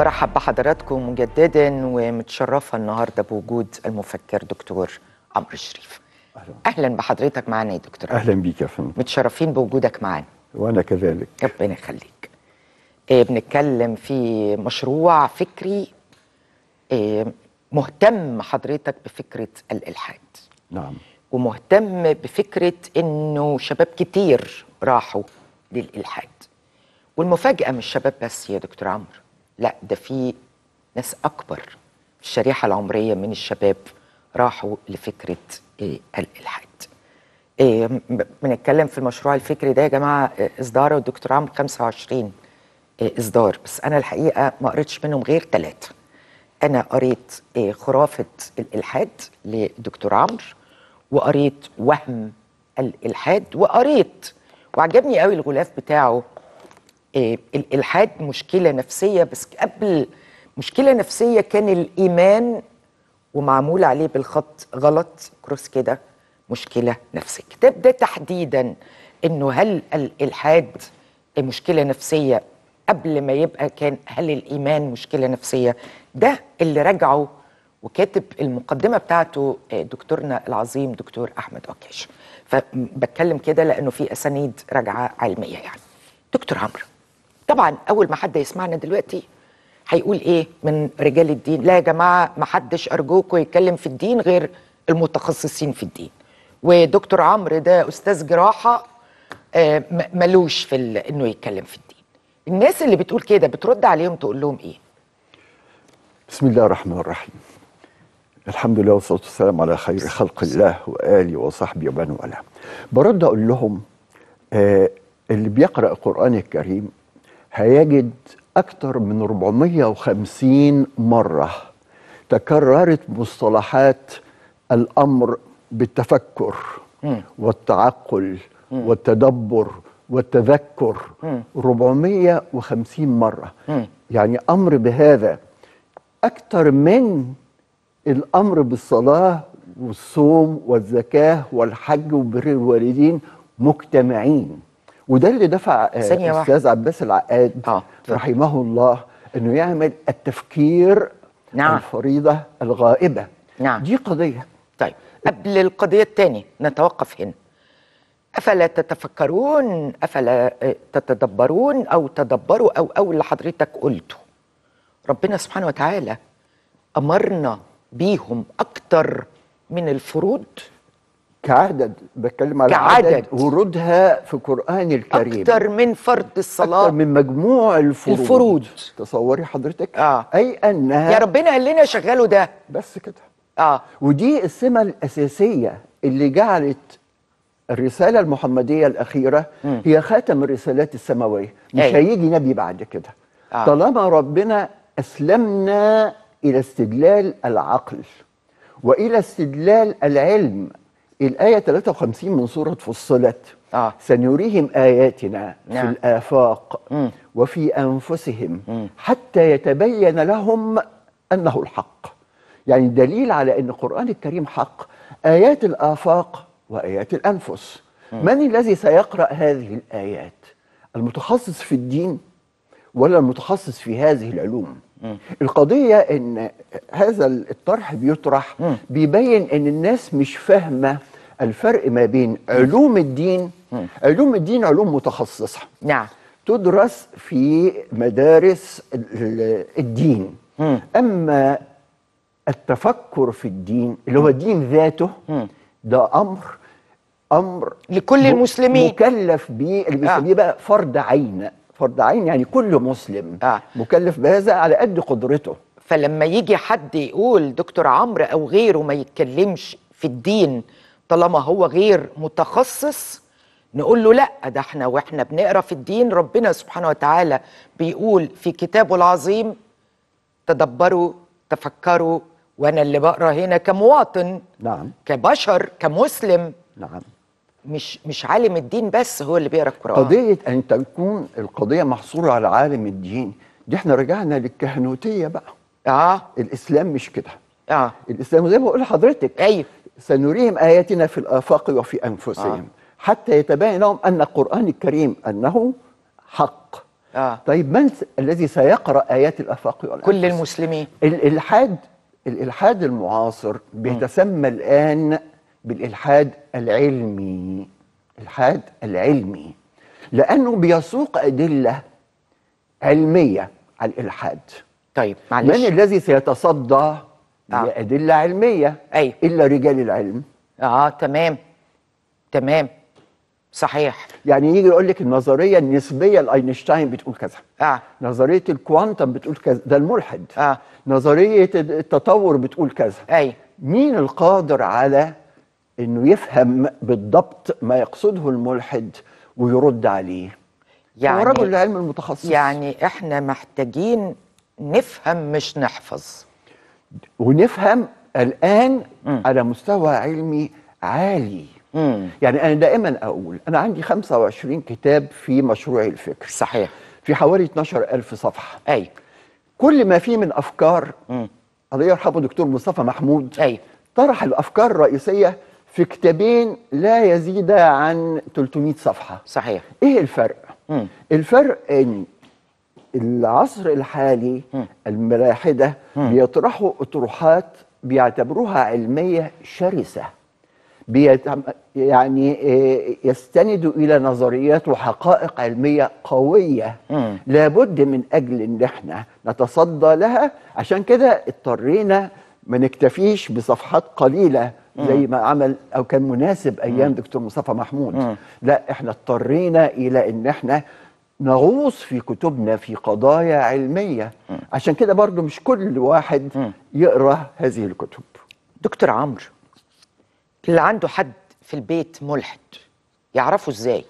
برحب بحضراتكم مجددا ومتشرفه النهارده بوجود المفكر دكتور عمرو شريف أهلا. اهلا بحضرتك معانا يا دكتور عمرو. اهلا بيك يا فندم متشرفين بوجودك معانا وانا كذلك ربنا يخليك إيه بنتكلم في مشروع فكري إيه مهتم حضرتك بفكره الالحاد نعم ومهتم بفكره انه شباب كتير راحوا للالحاد والمفاجاه مش شباب بس يا دكتور عمرو لا ده في ناس اكبر في الشريحه العمريه من الشباب راحوا لفكره إيه الالحاد إيه م- بنتكلم في المشروع الفكري ده يا جماعه إيه، اصداره الدكتور عمرو 25 إيه، اصدار بس انا الحقيقه ما قريتش منهم غير ثلاثه انا قريت إيه، خرافه الالحاد لدكتور عمرو وقريت وهم الالحاد وقريت وعجبني قوي الغلاف بتاعه إيه، الالحاد مشكله نفسيه بس قبل مشكله نفسيه كان الايمان ومعمول عليه بالخط غلط كروس كده مشكله نفسيه الكتاب ده تحديدا انه هل الالحاد مشكله نفسيه قبل ما يبقى كان هل الايمان مشكله نفسيه ده اللي رجعه وكاتب المقدمه بتاعته آه، دكتورنا العظيم دكتور احمد عكاش فبتكلم كده لانه في اسانيد راجعه علميه يعني دكتور عمرو طبعا اول ما حد يسمعنا دلوقتي هيقول ايه من رجال الدين لا يا جماعه ما حدش ارجوكم يتكلم في الدين غير المتخصصين في الدين ودكتور عمرو ده استاذ جراحه آه، م- ملوش في ال- انه يتكلم في الدين الناس اللي بتقول كده بترد عليهم تقول لهم ايه بسم الله الرحمن الرحيم الحمد لله والصلاة والسلام على خير خلق الله وآله وصحبه ومن والاه برد أقول لهم آه اللي بيقرأ القرآن الكريم هيجد أكثر من 450 مرة تكررت مصطلحات الأمر بالتفكر والتعقل والتدبر والتذكر 450 مرة يعني أمر بهذا أكثر من الأمر بالصلاة والصوم والزكاة والحج وبر الوالدين مجتمعين وده اللي دفع آه، ثانية واحدة. أستاذ عباس العقاد آه، اتفضل. رحمه الله أنه يعمل التفكير نعم. الفريضة الغائبة نعم. دي قضية طيب قبل القضية الثانية نتوقف هنا أفلا تتفكرون أفلا آه، تتدبرون أو تدبروا أو أو اللي حضرتك قلته ربنا سبحانه وتعالى أمرنا بيهم أكتر من الفروض كعدد بتكلم على كعدد. عدد ورودها في القرآن الكريم أكتر من فرض الصلاة أكتر من مجموع الفروض الفروض. تصوري حضرتك آه. أي أنها يا ربنا قال لنا شغلوا ده بس كده آه ودي السمة الأساسية اللي جعلت الرسالة المحمدية الأخيرة هي خاتم الرسالات السماوية مش أيوة. هيجي نبي بعد كده آه. طالما ربنا أسلمنا إلى استدلال العقل وإلى استدلال العلم الآية 53 من سورة فصلت آه. سنريهم آياتنا نعم. في الآفاق مم. وفي أنفسهم حتى يتبين لهم أنه الحق يعني دليل على أن القرآن الكريم حق آيات الآفاق وآيات الأنفس من الذي سيقرأ هذه الآيات المتخصص في الدين ولا المتخصص في هذه العلوم القضية أن هذا الطرح بيطرح بيبين أن الناس مش فاهمة الفرق ما بين علوم الدين علوم الدين علوم متخصصة نعم تدرس في مدارس ال- الدين اما التفكر في الدين اللي هو الدين ذاته ده امر امر لكل م- المسلمين. مكلف به اللي آه. بيسميه بقى فرض عين فرض عين يعني كل مسلم آه. مكلف بهذا على قد قدرته فلما يجي حد يقول دكتور عمرو او غيره ما يتكلمش في الدين طالما هو غير متخصص نقول له لا ده احنا واحنا بنقرا في الدين ربنا سبحانه وتعالى بيقول في كتابه العظيم تدبروا تفكروا وانا اللي بقرا هنا كمواطن نعم كبشر كمسلم نعم مش مش عالم الدين بس هو اللي بيقرا القران قضية أن تكون القضية محصورة على عالم الدين دي احنا رجعنا للكهنوتية بقى اه الإسلام مش كده اه الإسلام زي ما بقول لحضرتك ايوه سنريهم آياتنا في الآفاق وفي أنفسهم آه. حتى يتبين لهم أن القرآن الكريم أنه حق آه. طيب من س- الذي سيقرا ايات الافاق والانفس كل المسلمين الالحاد الالحاد المعاصر بيتسمى الان بالالحاد العلمي الحاد العلمي لانه بيسوق ادله علميه على الالحاد طيب من معلش الذي سيتصدى لادله علميه أيوة. الا رجال العلم اه تمام تمام صحيح يعني يجي يقول لك النظريه النسبيه لاينشتاين بتقول كذا اه نظريه الكوانتم بتقول كذا ده الملحد اه نظريه التطور بتقول كذا اي مين القادر على انه يفهم بالضبط ما يقصده الملحد ويرد عليه يعني هو رجل يعني العلم المتخصص يعني احنا محتاجين نفهم مش نحفظ ونفهم الان على مستوى علمي عالي مم. يعني انا دائما اقول انا عندي 25 كتاب في مشروعي الفكري صحيح في حوالي 12000 صفحه اي كل ما فيه من افكار مم. الله يرحمه دكتور مصطفى محمود اي طرح الافكار الرئيسيه في كتابين لا يزيد عن 300 صفحه صحيح ايه الفرق مم. الفرق ان العصر الحالي الملاحده بيطرحوا اطروحات بيعتبروها علميه شرسه بيتم يعني آه، يستندوا الى نظريات وحقائق علميه قويه مم. لابد من اجل ان احنا نتصدى لها عشان كده اضطرينا ما نكتفيش بصفحات قليله زي ما عمل او كان مناسب ايام دكتور مصطفى محمود لا احنا اضطرينا الى ان احنا نغوص في كتبنا في قضايا علميه عشان كده برضو مش كل واحد يقرا هذه الكتب دكتور عمرو اللي عنده حد في البيت ملحد يعرفه ازاي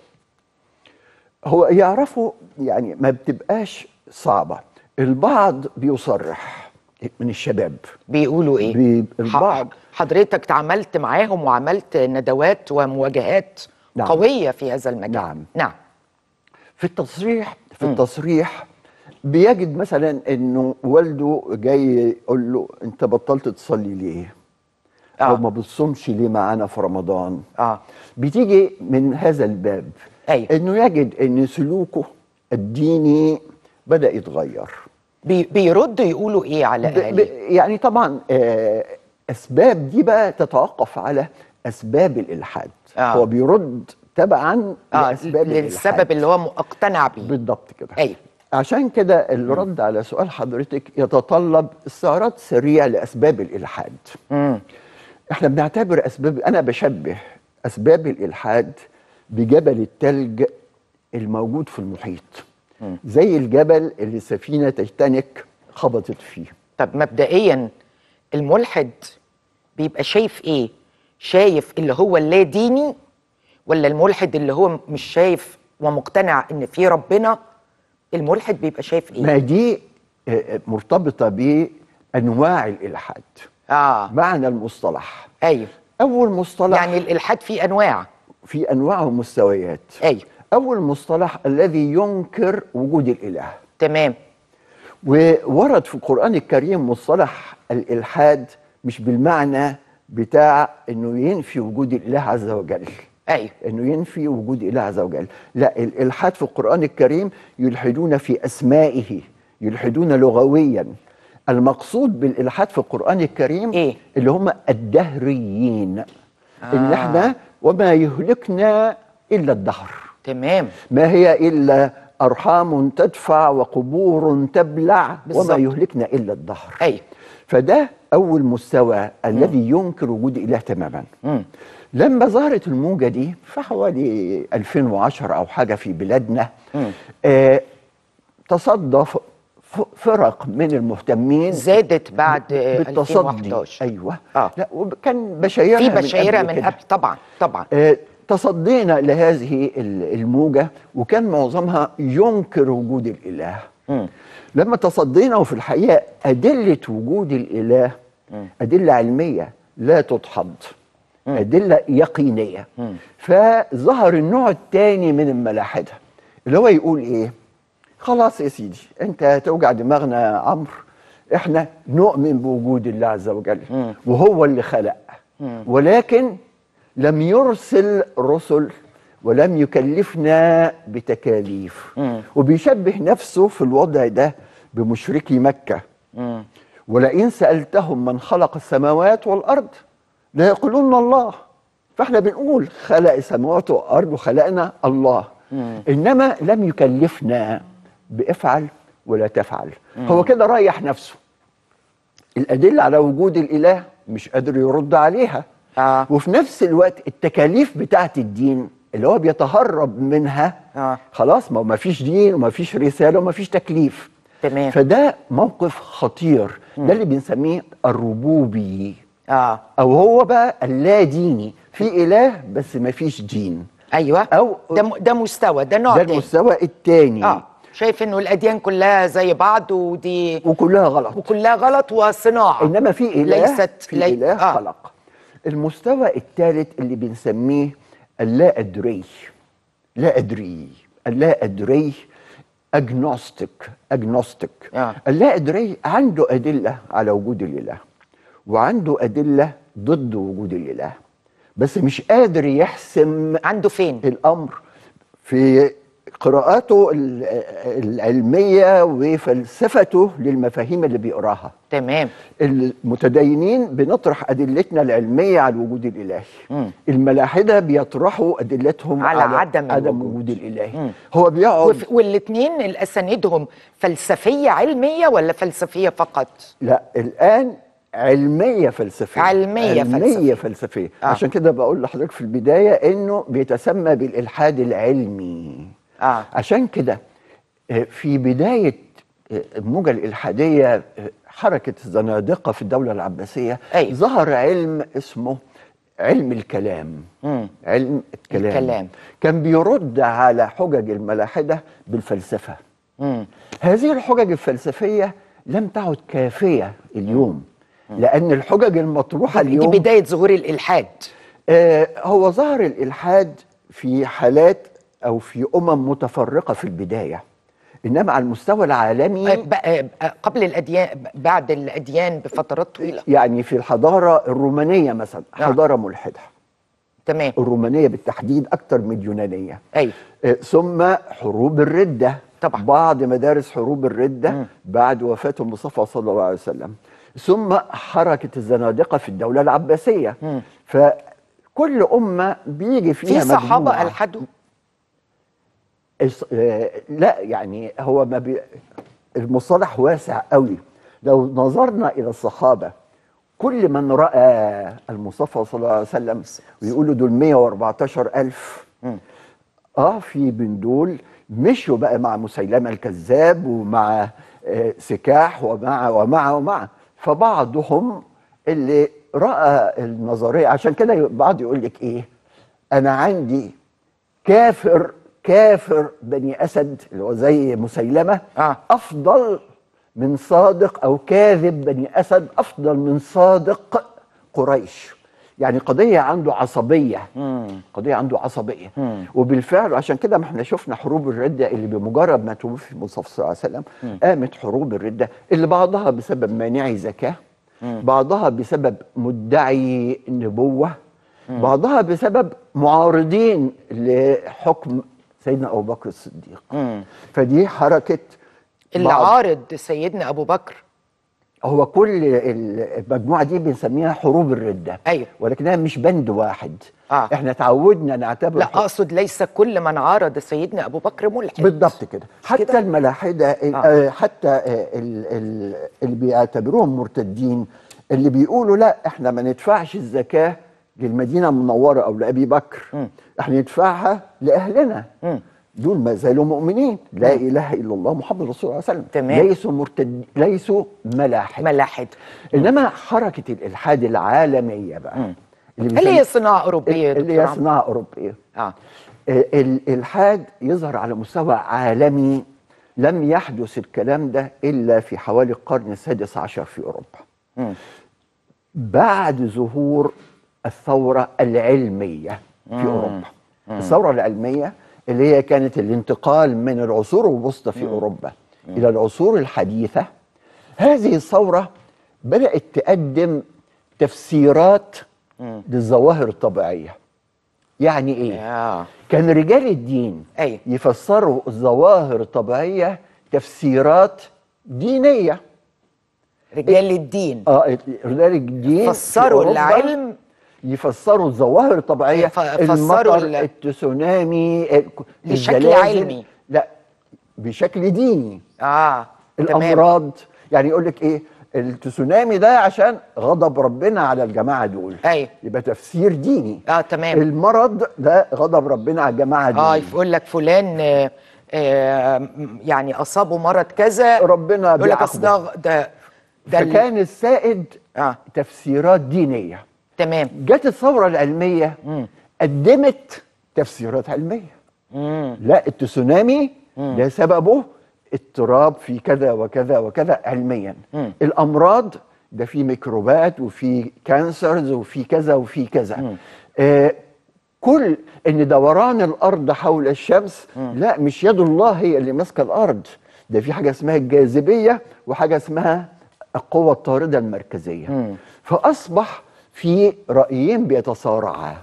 هو يعرفوا يعني ما بتبقاش صعبة البعض بيصرح من الشباب بيقولوا ايه بي- ح- البعض حضرتك تعاملت معاهم وعملت ندوات ومواجهات نعم. قوية في هذا المجال نعم. نعم في التصريح في التصريح بيجد مثلا انه والده جاي يقول له انت بطلت تصلي ليه؟ آه. او ما بتصومش ليه معانا في رمضان؟ اه بتيجي من هذا الباب أيوة. انه يجد ان سلوكه الديني بدا يتغير بي بيردوا يقولوا ايه على ب- ب- اهالي يعني طبعا آه، اسباب دي بقى تتوقف على اسباب الالحاد آه. هو بيرد تبعا اه لاسباب للسبب الالحاد اللي هو مقتنع بيه بالضبط كده ايوه عشان كده الرد على سؤال حضرتك يتطلب استعراض سريع لاسباب الالحاد مم. احنا بنعتبر اسباب انا بشبه اسباب الالحاد بجبل التلج الموجود في المحيط زي الجبل اللي سفينه تيتانيك خبطت فيه طب مبدئيا الملحد بيبقى شايف ايه شايف اللي هو اللا ديني ولا الملحد اللي هو مش شايف ومقتنع ان في ربنا الملحد بيبقى شايف ايه ما دي آه، آه، مرتبطه بانواع الالحاد اه معنى المصطلح ايوه اول مصطلح يعني الالحاد فيه انواع في انواع ومستويات ايوه اول مصطلح الذي ينكر وجود الاله تمام وورد في القرآن الكريم مصطلح الإلحاد مش بالمعنى بتاع إنه ينفي وجود الإله عز وجل ايوه إنه ينفي وجود الإله عز وجل لا الإلحاد في القرآن الكريم يلحدون في أسمائه يلحدون لغويا المقصود بالإلحاد في القرآن الكريم إيه؟ اللي هم الدهريين آه. إن آه. إحنا وما يهلكنا إلا الدهر تمام ما هي إلا أرحام تدفع وقبور تبلع بالظبط. وما يهلكنا إلا الدهر ايوه فده أول مستوى الذي ينكر وجود إله تماما مم. لما ظهرت الموجة دي في حوالي 2010 أو حاجة في بلادنا آه تصدى ف- ف- فرق من المهتمين زادت بعد آه، بالتصدي 2011 أيوه آه. لا وكان بشايرها في من بشايرة قبل من كده. قبل طبعا طبعا آه، تصدينا لهذه ال- الموجة وكان معظمها ينكر وجود الإله مم. لما تصدينا وفي الحقيقة أدلة وجود الإله أدلة علمية لا تدحض أدلة يقينية فظهر النوع الثاني من الملاحدة اللي هو يقول إيه خلاص يا سيدي أنت هتوجع دماغنا يا عمرو إحنا نؤمن بوجود الله عز وجل وهو اللي خلق ولكن لم يرسل رسل ولم يكلفنا بتكاليف وبيشبه نفسه في الوضع ده بمشركي مكة ولئن سألتهم من خلق السماوات والأرض لا يقولون الله فاحنا بنقول خلق السماوات والأرض وخلقنا الله إنما لم يكلفنا بافعل ولا تفعل هو كده ريح نفسه الأدلة على وجود الإله مش قادر يرد عليها آه. وفي نفس الوقت التكاليف بتاعت الدين اللي هو بيتهرب منها آه. خلاص ما فيش دين وما فيش رسالة وما فيش تكليف تمام فده موقف خطير ده اللي بنسميه الربوبي اه او هو بقى اللا ديني في اله بس ما فيش دين ايوه أو- ده م- ده مستوى ده نوع ده تاني. المستوى الثاني اه شايف انه الاديان كلها زي بعض ودي وكلها غلط وكلها غلط وصناعه انما في اله ليست في لي- اله آه. خلق المستوى الثالث اللي بنسميه اللا ادري لا ادري اللا ادري اجنوستيك اجنوستيك آه. اللا ادري عنده ادله على وجود الاله وعنده ادله ضد وجود الاله بس مش قادر يحسم عنده فين الامر في قراءاته ال- العلميه وفلسفته للمفاهيم اللي بيقراها تمام المتدينين بنطرح ادلتنا العلميه على الوجود الالهي مم. الملاحده بيطرحوا ادلتهم على على, عدم عدم الوجود. وجود الالهي مم. هو بيقعد وف... والاثنين الاسانيدهم فلسفيه علميه ولا فلسفيه فقط لا الان علميه فلسفيه علمية علميه فلسفية. فلسفيه آه. عشان كده بقول لحضرتك في البدايه انه بيتسمى بالالحاد العلمي اه عشان كده آه، في بداية آه، الموجة الإلحادية آه، حركة الزنادقة في الدولة العباسية أيوة. ظهر علم اسمه علم الكلام مم. علم الكلام. الكلام. كان بيرد على حجج الملاحدة بالفلسفة مم. هذه الحجج الفلسفية لم تعد كافية اليوم لأن الحجج المطروحة دي اليوم بدايه ظهور الالحاد آه، هو ظهر الإلحاد في حالات أو في أمم متفرقة في البداية إنما على المستوى العالمي آه، ب- آه، آه، قبل الاديان بعد الاديان بفترات طويله يعني في الحضارة الرومانية مثلا نعم. حضارة ملحدة تمام الرومانية بالتحديد أكثر من اليونانية ايوه آه، ثم حروب الردة طبعا. بعض مدارس حروب الردة مم. بعد وفاة المصطفى صلى الله عليه وسلم ثم حركة الزنادقة في الدولة العباسية مم. فكل أمة بيجي فيها في صحابه مجموعة. الحدوا الص- آه، لا يعني هو ما بي المصطلح واسع قوي لو نظرنا الى الصحابه كل من راى المصطفى صلى الله عليه وسلم ويقولوا دول 114 الف مم. اه في من دول مشوا بقى مع مسيلمه الكذاب ومع آه، سكاح ومع ومع ومع فبعضهم اللي راى النظريه عشان كده بعض يقول لك ايه انا عندي كافر كافر بني اسد اللي هو زي مسيلمه آه. افضل من صادق او كاذب بني اسد افضل من صادق قريش يعني قضيه عنده عصبيه قضيه عنده عصبيه مم. وبالفعل عشان كده ما احنا شفنا حروب الرده اللي بمجرد ما توفي المصطفى صلى الله عليه وسلم قامت حروب الرده اللي بعضها بسبب مانعي زكاه بعضها بسبب مدعي نبوه بعضها بسبب معارضين لحكم سيدنا ابو بكر الصديق مم. فدي حركه اللي بعض- عارض سيدنا ابو بكر هو كل المجموعه دي بنسميها حروب الرده أيوة. ولكنها مش بند واحد آه. احنا تعودنا نعتبر لا اقصد ليس كل من عارض سيدنا ابو بكر ملحد بالضبط كده حتى كده؟ الملاحده آه. آه. حتى آه ال- ال- اللي بيعتبروهم مرتدين اللي بيقولوا لا احنا ما ندفعش الزكاه للمدينه المنوره او لابي بكر مم. احنا ندفعها لاهلنا مم. دول ما زالوا مؤمنين لا اله الا الله محمد رسول الله صلى الله عليه وسلم تمام. ليسوا مرتد ليسوا ملاحد ملاحد انما حركه الالحاد العالميه بقى مم. اللي هل هي بيسمى- صناعه اوروبيه يا اللي دكتور هي عمرو؟ صناعه اوروبيه اه الالحاد يظهر على مستوى عالمي لم يحدث الكلام ده الا في حوالي القرن السادس عشر في اوروبا مم. بعد ظهور الثوره العلميه في اوروبا الثوره العلميه اللي هي كانت الانتقال من العصور الوسطى في اوروبا الى العصور الحديثه هذه الثوره بدات تقدم تفسيرات للظواهر الطبيعيه يعني ايه آه. كان رجال الدين أيوة. يفسروا ظواهر طبيعيه تفسيرات دينيه رجال الدين اه رجال الدين في فسروا أوروبا العلم يفسروا الظواهر الطبيعيه ف- فسروا ال- المطر التسونامي ال- بشكل الزلازل. علمي. لا بشكل ديني اه تمام الامراض يعني يقول لك ايه التسونامي ده عشان غضب ربنا على الجماعه دول أيوة. يبقى تفسير ديني اه تمام المرض ده غضب ربنا على الجماعه دول اه يقول لك فلان آه، آه، م- يعني اصابه مرض كذا ربنا يقول لك اصل بيعاقبه. ده ده ده ال- فكان السائد اه تفسيرات دينيه تمام جت الثوره العلميه قدمت تفسيرات علميه مم. لا التسونامي ده سببه اضطراب في كذا وكذا وكذا علميا مم. الامراض ده في ميكروبات وفي كانسرز وفي كذا وفي كذا آه كل ان دوران الارض حول الشمس لا مش يد الله هي اللي ماسكه الارض ده في حاجه اسمها الجاذبيه وحاجه اسمها القوه الطارده المركزيه فاصبح في رايين بيتصارعا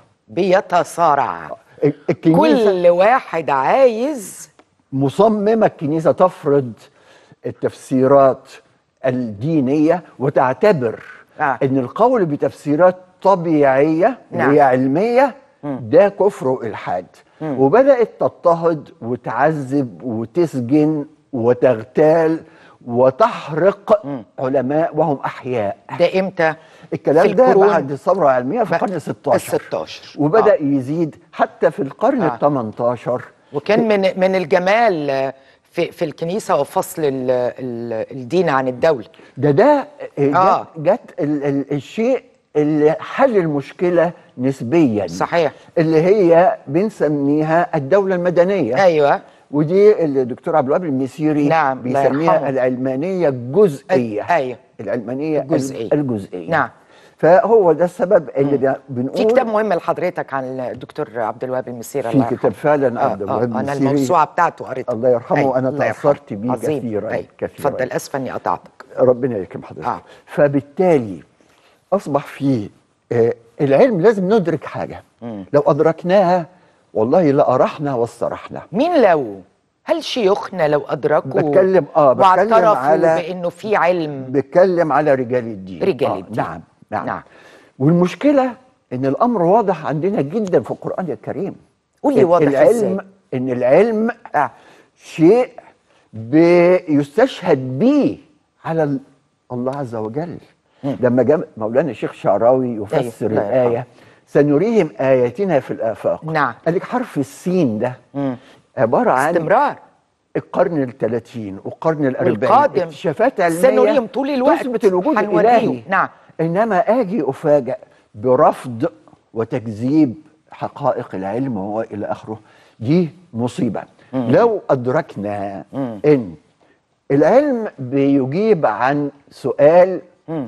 بيتصارع الكنيسه كل واحد عايز مصممة الكنيسة تفرض التفسيرات الدينية وتعتبر آه. ان القول بتفسيرات طبيعية نعم. وهي علمية ده كفر وإلحاد وبدأت تضطهد وتعذب وتسجن وتغتال وتحرق علماء وهم أحياء ده امتى الكلام في ده القرون بعد الثورة العلمية في القرن ال 16 ال 16 وبدأ آه. يزيد حتى في القرن آه. ال 18 وكان من من الجمال آه، في في الكنيسه وفصل ال ال الدين عن الدوله ده ده جت, آه. جت ال ال الشيء اللي حل المشكله نسبيا صحيح. اللي هي بنسميها الدوله المدنيه ايوه ودي اللي الدكتور عبد الوهاب المسيري نعم، الله يرحمه. بيسميها العلمانيه الجزئيه أي- أيوه. العلمانيه الجزئية. الجزئيه نعم. فهو ده السبب اللي بن- بنقول في كتاب مهم لحضرتك عن الدكتور عبد الوهاب المسيري في الله كتاب يرحمه. فعلا عبد آه الوهاب آه انا المسيري. الموسوعه بتاعته قريتها الله يرحمه، أي، أنا الله يرحمه. تأثرت بيه عظيم. كثيراً، أي. كثيراً. اتفضل اسف اني قطعتك ربنا يكرم حضرتك آه. آه. فبالتالي اصبح في آه العلم لازم ندرك حاجه لو ادركناها والله لارحنا واسترحنا مين لو هل شيوخنا لو ادركوا بتكلم- آه، بتكلم واعترفوا على- بانه في علم بتكلم على رجال الدين رجال آه الدين. نعم نعم, نعم. نعم. والمشكله ان الامر واضح عندنا جدا في القران الكريم قول لي واضح العلم إزاي؟ ان العلم آه. شيء بيستشهد به على ال- الله عز وجل لما جاء مولانا الشيخ شعراوي يفسر أيوة، الله يرحمه. الآية سنريهم آياتنا في الآفاق نعم. قال لك حرف السين ده عبارة عن استمرار القرن الثلاثين والقرن الأربعين والقادم. اكتشافات علمية سنريهم طول الوقت تثبت الوجود هنوريهم. الإلهي نعم. إنما آجي أفاجأ برفض وتكذيب حقائق العلم وإلى آخره دي مصيبة لو أدركنا إن العلم بيجيب عن سؤال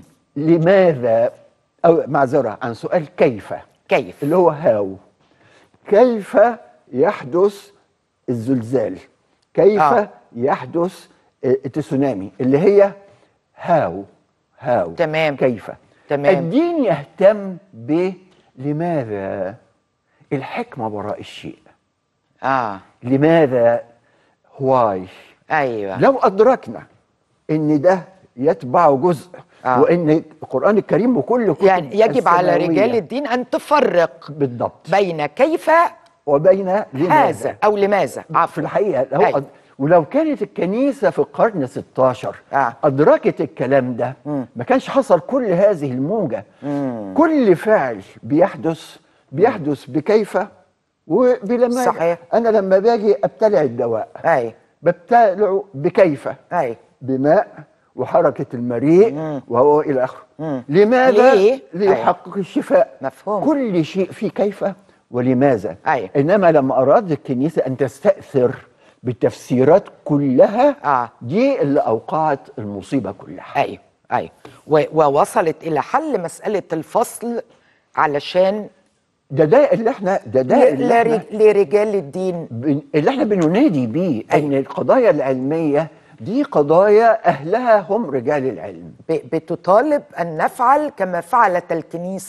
لماذا أو معذرة عن سؤال كيف كيف اللي هو هاو كيف يحدث الزلزال كيف آه. آه. يحدث التسونامي اللي هي هاو هاو تمام. كيف تمام. الدين يهتم ب لماذا الحكمة وراء الشيء اه لماذا واي ايوه لو أدركنا إن ده يتبع جزء آه. آه. وإن القرآن الكريم وكل كتب يعني يجب على السماوية رجال الدين ان تفرق بالضبط بين كيف وبين لماذا هذا او لماذا في عفوا الحقيقه لو أي. أد... ولو كانت الكنيسه في القرن 16 آه. ادركت الكلام ده ما كانش حصل كل هذه الموجه كل فعل بيحدث بيحدث بكيف وبلماذا صحيح. انا لما باجي ابتلع الدواء اي ببتلعه بكيف اي بماء وحركه المريء وهو الى اخره لماذا ليه؟ ليحقق الشفاء مفهوم. كل شيء فيه كيف ولماذا أيوة. انما لما اراد الكنيسه ان تستاثر بالتفسيرات كلها آه. دي اللي اوقعت المصيبه كلها ايوه ايوه و- ووصلت الى حل مساله الفصل علشان ده ده اللي احنا ده ده ل- اللي احنا, لرج- لرجال الدين بن- اللي احنا بننادي بيه أيوة. ان القضايا العلميه دي قضايا اهلها هم رجال العلم ب- بتطالب ان نفعل كما فعلت الكنيسه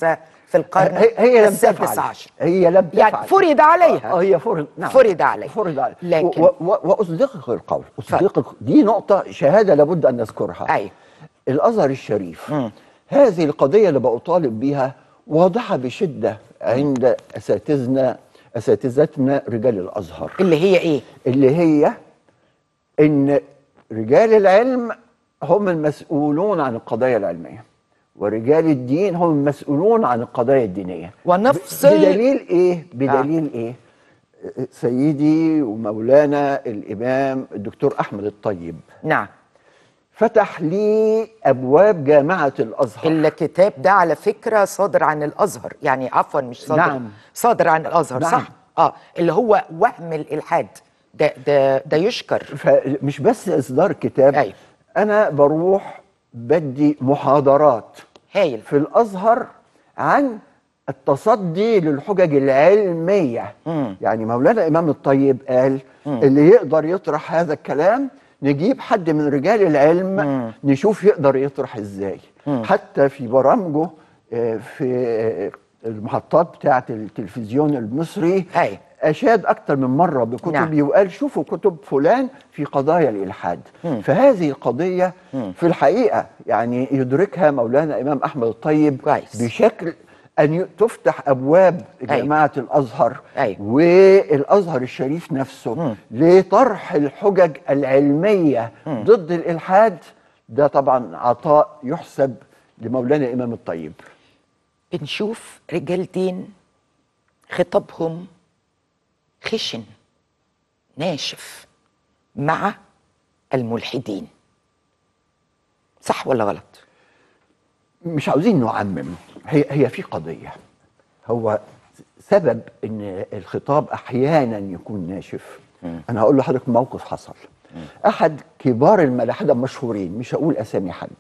في القرن هي, هي لم السادس تفعل عشر هي لم تفعل يعني فرض عليها اه هي فرض نعم فرض عليها. فرض عليها لكن- و- و- واصدقك القول اصدقك دي نقطه شهاده لابد ان نذكرها أيوة. الازهر الشريف هذه القضيه اللي بطالب بها واضحه بشده عند اساتذنا اساتذتنا رجال الازهر اللي هي ايه اللي هي ان رجال العلم هم المسؤولون عن القضايا العلميه ورجال الدين هم المسؤولون عن القضايا الدينيه ونفصل بدليل ايه بدليل آه. ايه سيدي ومولانا الامام الدكتور احمد الطيب نعم فتح لي ابواب جامعه الازهر الكتاب ده على فكرة صادر عن الأزهر يعني عفوا مش صادر نعم. صادر عن الأزهر نعم. صح اه اللي هو وهم الإلحاد ده ده ده يشكر فمش بس اصدار كتاب أيوة. انا بروح بدي محاضرات هايل في الازهر عن التصدي للحجج العلميه مم. يعني مولانا امام الطيب قال اللي يقدر يطرح هذا الكلام نجيب حد من رجال العلم مم. نشوف يقدر يطرح ازاي حتى في برامجه آه، في آه، المحطات بتاعه التلفزيون المصري أي. اشاد اكتر من مره بكتبي نعم. وقال شوفوا كتب فلان في قضايا الالحاد فهذه القضيه في الحقيقه يعني يدركها مولانا امام احمد الطيب كويس. بشكل ان ي- تفتح ابواب جامعه الازهر أيوة. والازهر الشريف نفسه لطرح الحجج العلميه ضد الالحاد ده طبعا عطاء يحسب لمولانا امام الطيب بنشوف رجال دين خطابهم خشن ناشف مع الملحدين صح ولا غلط مش عاوزين نعمم هي هي في قضيه هو سبب ان الخطاب احيانا يكون ناشف انا هقول لحضرتك موقف حصل احد كبار الملاحده المشهورين مش هقول اسامي حد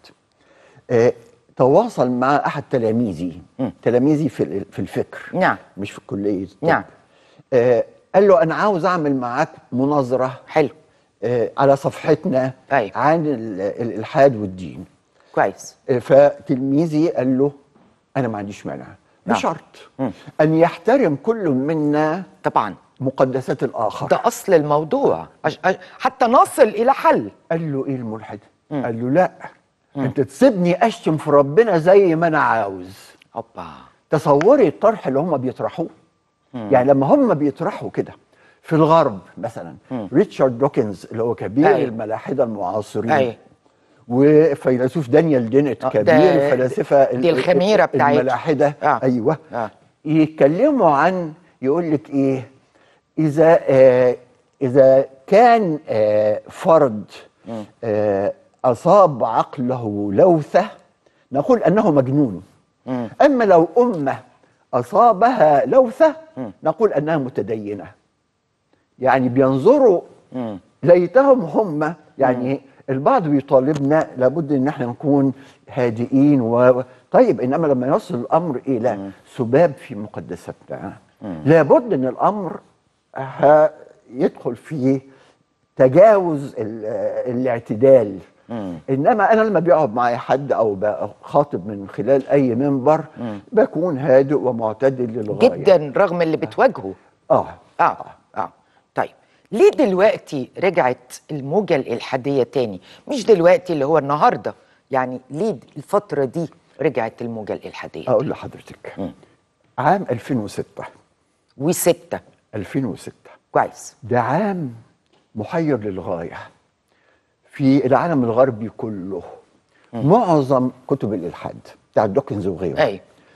آه تواصل مع احد تلاميذي تلاميذي في ال- في الفكر نعم. مش في كليه الطب. نعم. آه قال له انا عاوز اعمل معاك مناظره حلو آه على صفحتنا أيوة. عن ال- الالحاد والدين كويس فتلميذي قال له انا ما عنديش مانع نعم. بشرط ان يحترم كل منا طبعا مقدسات الاخر ده اصل الموضوع عش- عش- حتى نصل الى حل قال له ايه الملحد قال له لا انت تسيبني اشتم في ربنا زي ما انا عاوز اوبا تصوري الطرح اللي هم بيطرحوه يعني لما هم بيطرحوا كده في الغرب مثلا ريتشارد دوكنز اللي هو كبير أيوة. الملاحده المعاصرين أيوة. وفيلسوف دانيال دينت آه، كبير ده- الفلاسفه دي الخميرة بتاعتهم. الملاحده آه. ايوه آه. يتكلموا عن يقول لك ايه اذا آه اذا كان آه فرد آه اصاب عقله لوثه نقول انه مجنون اما لو امه اصابها لوثه نقول انها متدينه يعني بينظروا ليتهم هم يعني البعض بيطالبنا لابد ان احنا نكون هادئين و طيب انما لما يصل الامر الى سباب في مقدساتنا لابد ان الامر ه- يدخل فيه تجاوز ال- الاعتدال انما انا لما بيقعد معايا حد او بخاطب من خلال اي منبر بكون هادئ ومعتدل للغايه جدا رغم اللي بتواجهه اه اه اه طيب ليه دلوقتي رجعت الموجة الإلحادية تاني مش دلوقتي اللي هو النهاردة يعني ليه الفترة دي رجعت الموجة الإلحادية اقول لحضرتك عام 2006 وستة 2006 كويس ده عام محير للغايه في العالم الغربي كله معظم كتب الالحاد بتاع دوكنز وغيره أيوة.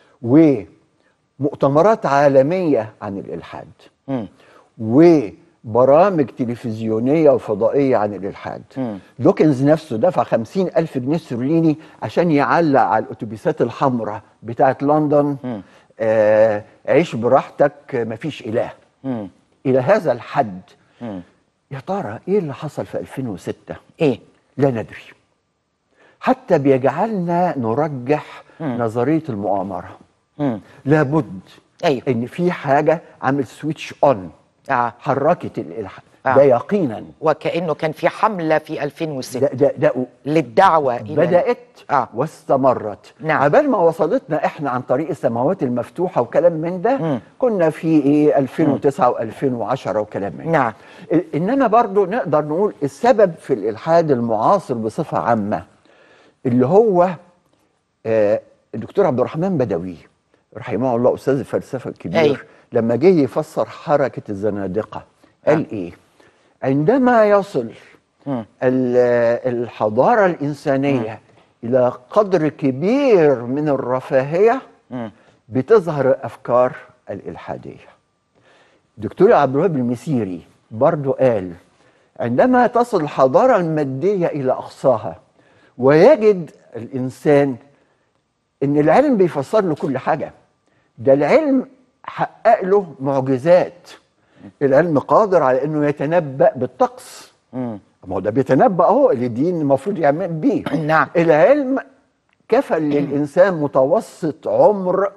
ومؤتمرات عالميه عن الالحاد مم. وبرامج تلفزيونيه وفضائيه عن الالحاد دوكنز نفسه دفع خمسين ألف جنيه استرليني عشان يعلق على الأتوبيسات الحمراء بتاعت لندن آه عيش براحتك مفيش إله مم. إلى هذا الحد يا ترى إيه اللي حصل في 2006 إيه لا ندري حتى بيجعلنا نرجح نظرية المؤامرة مم. لابد أيوه. ان في حاجة عمل سويتش اون آه. حركت الالحاد آه. ده يقينا وكانه كان في حمله في 2006 ده ده, ده للدعوه الى بدأت آه. واستمرت نعم. عبال ما وصلتنا احنا عن طريق السماوات المفتوحة وكلام من ده مم. كنا في ايه 2009 و2010 وكلام من ده نعم ال- انما برضو نقدر نقول السبب في الالحاد المعاصر بصفة عامة اللي هو آه، الدكتور عبد الرحمن بدوي رحمه الله استاذ الفلسفة الكبير أيوه. لما جه يفسر حركة الزنادقة قال آه. ايه عندما يصل مم. ال- الحضارة الإنسانية إلى قدر كبير من الرفاهية مم. بتظهر الأفكار الإلحادية دكتور عبد الوهاب المسيري برضو قال عندما تصل الحضارة المادية إلى أقصاها ويجد الإنسان إن العلم بيفسر له كل حاجة ده العلم حقق له معجزات العلم قادر على إنه يتنبأ بالطقس مم. ما هو ده بيتنبأ اهو اللي الدين المفروض يعمل بيه نعم. العلم كفل للإنسان متوسط عمر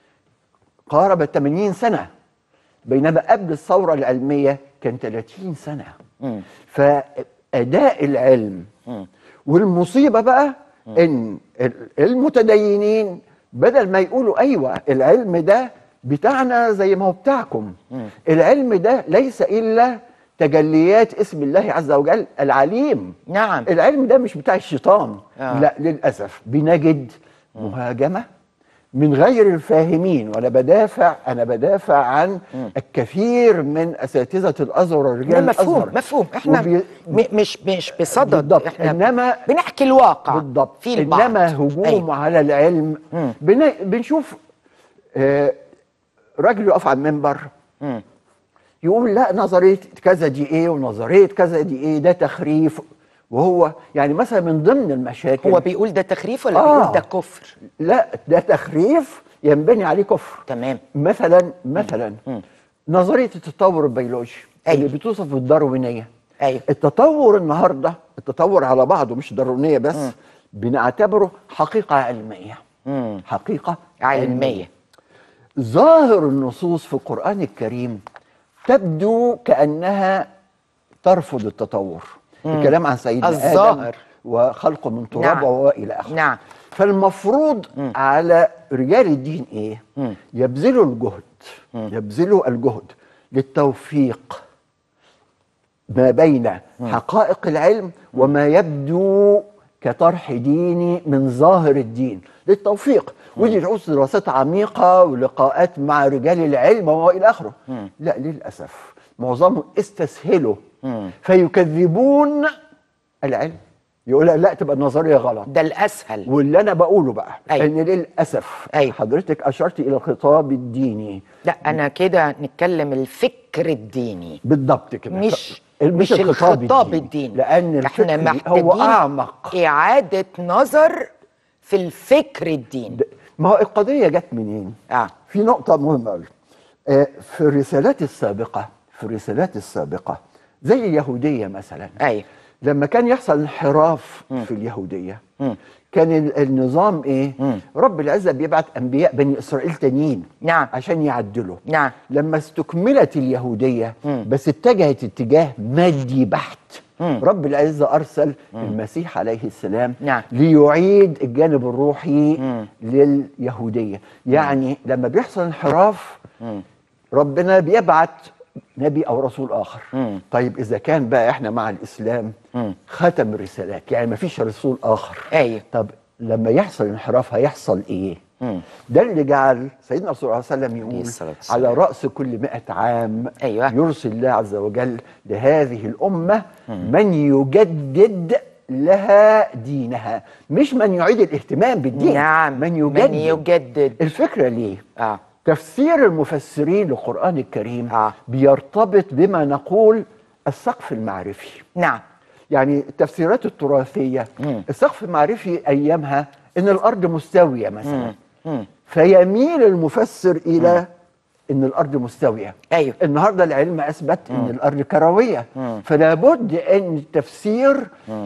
قارب 80 سنة بينما قبل الثورة العلمية كان 30 سنة مم. فأداء العلم مم. والمصيبة بقى إن ال- المتدينين بدل ما يقولوا أيوة العلم ده بتاعنا زي ما هو بتاعكم العلم ده ليس إلا تجليات اسم الله عز وجل العليم نعم العلم ده مش بتاع الشيطان آه. لا للاسف بنجد مهاجمه من غير الفاهمين وانا بدافع انا بدافع عن الكثير من اساتذه الازهر لا، ورجال مفهوم الازهر مفهوم احنا وبي... م- مش مش بصدد بالضبط. احنا إنما- بنحكي الواقع بالضبط في البعض انما هجوم أيوة. على العلم مم. بن... بنشوف آه راجل يقف على المنبر مم. يقول لا نظريه كذا دي ايه ونظريه كذا دي ايه ده تخريف وهو يعني مثلا من ضمن المشاكل هو بيقول ده تخريف ولا آه. بيقول ده كفر لا ده تخريف ينبني عليه كفر تمام مثلا مثلا مم. نظريه التطور البيولوجي أيوة. اللي بتوصف بالداروينيه ايوه التطور النهارده التطور على بعضه مش داروينيه بس بنعتبره حقيقه علميه مم. حقيقه علميه ظاهر النصوص في القرآن الكريم تبدو كأنها ترفض التطور الكلام عن سيدنا آدم الظاهر. وخلقه من تراب نعم. وإلى آخره نعم فالمفروض على رجال الدين إيه مم. يبذلوا الجهد يبذلوا الجهد للتوفيق ما بين حقائق العلم وما يبدو كطرح ديني من ظاهر الدين للتوفيق ودي تعوز دراسات عميقة ولقاءات مع رجال العلم وإلى آخره لا للأسف معظمهم استسهلوا مم. فيكذبون العلم يقول لا تبقى النظرية غلط ده الاسهل واللي أنا بقوله بقى أيوة. إن للأسف أيوة. حضرتك أشرت إلى الخطاب الديني لا انا كده نتكلم الفكر الديني بالضبط كده مش مش مش الخطاب الديني لان احنا الفكر هو محتاجين اعمق اعاده نظر في الفكر الديني د- ما هو القضيه جت منين اه في نقطه مهمه قوي في الرسالات السابقه في الرسالات السابقه زي اليهوديه مثلا ايوه لما كان يحصل انحراف في اليهوديه مم. كان ال- النظام ايه مم. رب العزه بيبعت انبياء بني اسرائيل تانيين نعم عشان يعدلوا نعم لما استكملت اليهودية مم. بس اتجهت اتجاه مادي بحت مم. رب العزة أرسل المسيح عليه السلام نعم. ليعيد الجانب الروحي مم. لليهودية يعني لما بيحصل انحراف مم. ربنا بيبعت نبي أو رسول آخر مم. طيب إذا كان بقى إحنا مع الإسلام مم. ختم الرسالات يعني مفيش رسول آخر ايوه طب لما يحصل انحراف هيحصل إيه مم. ده اللي جعل سيدنا رسول الله صلى الله عليه وسلم عليه يقول الصلاة والسلام. على رأس كل مئة عام أيوة. يرسل الله عز وجل لهذه الأمة من يجدد لها دينها مش من يعيد الاهتمام بالدين نعم من يجدد, من يجدد الفكرة ليه؟ اه تفسير المفسرين للقرآن الكريم آه. بيرتبط بما نقول السقف المعرفي نعم يعني التفسيرات التراثية مم. السقف المعرفي أيامها إن الأرض مستوية مثلا مم. فيميل المفسر الى ان الارض مستويه ايوه النهارده العلم اثبت ان الارض كرويه فلا بد ان التفسير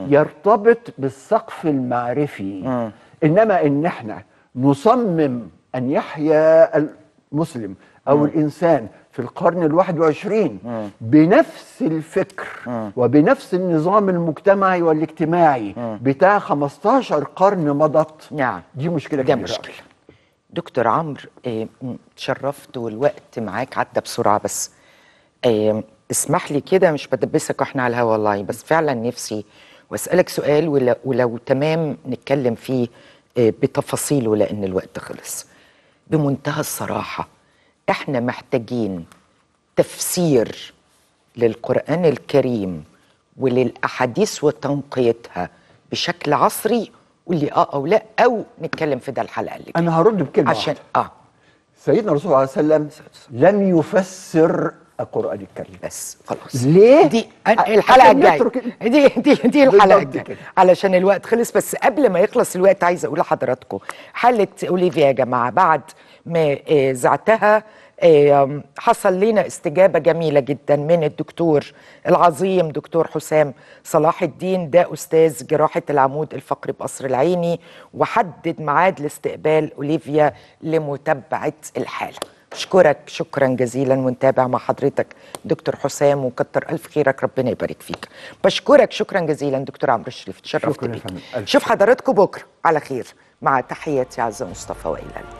يرتبط بالسقف المعرفي مم. انما ان احنا نصمم ان يحيا المسلم او الانسان في القرن الواحد وعشرين بنفس الفكر وبنفس النظام المجتمعي والاجتماعي بتاع 15 قرن مضت نعم دي مشكله ده كبيره مشكلة دكتور عمرو آه، م- تشرفت والوقت معاك عدى بسرعة بس آه، اسمح لي كده مش بدبسك واحنا على الهوا والله بس فعلا نفسي واسألك سؤال ولو, ولو تمام نتكلم فيه آه، بتفاصيله لأن الوقت خلص بمنتهى الصراحة احنا محتاجين تفسير للقرآن الكريم وللأحاديث وتنقيتها بشكل عصري واللي اه او لا او نتكلم في ده الحلقه اللي جايه انا هرد بكلمه عشان واحدة. اه سيدنا الرسول عليه وسلم لم يفسر القران الكريم بس خلاص ليه؟ دي ع- الحلقه عشان الجايه نترك- دي دي دي الحلقه بالضبط الجايه كده. علشان الوقت خلص بس قبل ما يخلص الوقت عايزه اقول لحضراتكم حاله اوليفيا يا جماعه بعد ما آه، زعتها آه، حصل لنا استجابه جميله جدا من الدكتور العظيم دكتور حسام صلاح الدين ده استاذ جراحه العمود الفقري بقصر العيني وحدد ميعاد لاستقبال اوليفيا لمتابعه الحاله اشكرك شكرا جزيلا ونتابع مع حضرتك دكتور حسام وكتر الف خيرك ربنا يبارك فيك بشكرك شكرا جزيلا دكتور عمرو الشريف تشرفت شكرا يا بيك فندم. ألف شوف حضراتكم بكره على خير مع تحياتي عزه مصطفى والى اللقاء